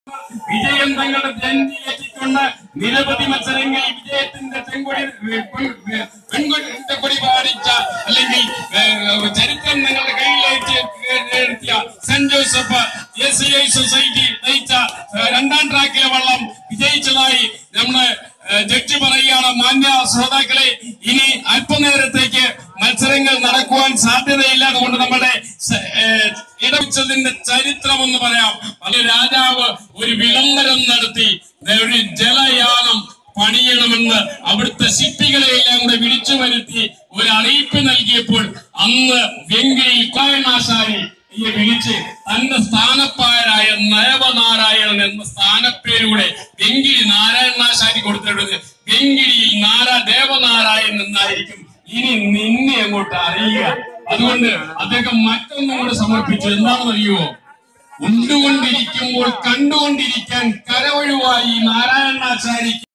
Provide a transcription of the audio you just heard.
വിജയം തങ്ങളുടെ ജനത്തിലേറ്റിക്കൊണ്ട് നിരവധി മത്സരങ്ങളിൽ വിജയത്തിന്റെ ചെങ്കൊടി പെൺകൊടിന്റെ കൊടി പാടിച്ച അല്ലെങ്കിൽ ഏഹ്, ചരിത്രം നിങ്ങളുടെ കയ്യിലേക്ക് എത്തിയ Saint Joseph S C I society നയിച്ച ഏഹ്, രണ്ടാം ട്രാക്കിലെ വള്ളം വിജയിച്ചതായി നമ്മള് ഏഹ്, ജഡ്ജി പറയുകയാണ് മാന്യ ശ്രോതാക്കളെ ഇനി അല്പനേരത്തേക്ക് മത്സരങ്ങൾ നടക്കുവാൻ സാധ്യതയില്ല അതുകൊണ്ട് നമ്മുടെ സ- ഏഹ്, ഇടവച്ചതിന്റെ ചരിത്രം എന്ന് പറയാം അത് രാജാവ് ഒരു വിളംബരം നടത്തി ഒരു ജലയാനം പണിയണമെന്ന് അവിടുത്തെ ശില്പികളെ എല്ലാം കൂടെ വിളിച്ചു വരുത്തി ഒരു അറിയിപ്പ് നൽകിയപ്പോൾ അന്ന് വെങ്കിയിൽ കോയനാശാരി ഈ വിളിച്ച് തന്റെ സ്ഥാനപ്പായരായ നയവനാരായണൻ എന്ന സ്ഥാനപ്പേരൂടെ വെങ്കിലി നാരായണാശാരി കൊടുത്തിട്ടുണ്ട് വെങ്കിലിയിൽ നാരാ ദേവനാരായണൻ എന്നായിരിക്കും ഇനി നിന്നെ അങ്ങോട്ട് അറിയുക അതുകൊണ്ട് അദ്ദേഹം മറ്റൊന്നും കൂടെ സമർപ്പിച്ചു എന്താണെന്ന് അറിയുമോ ഉണ്ടുകൊണ്ടിരിക്കുമ്പോൾ കണ്ടുകൊണ്ടിരിക്കാൻ കരവഴുവായി നാരായണാചാരി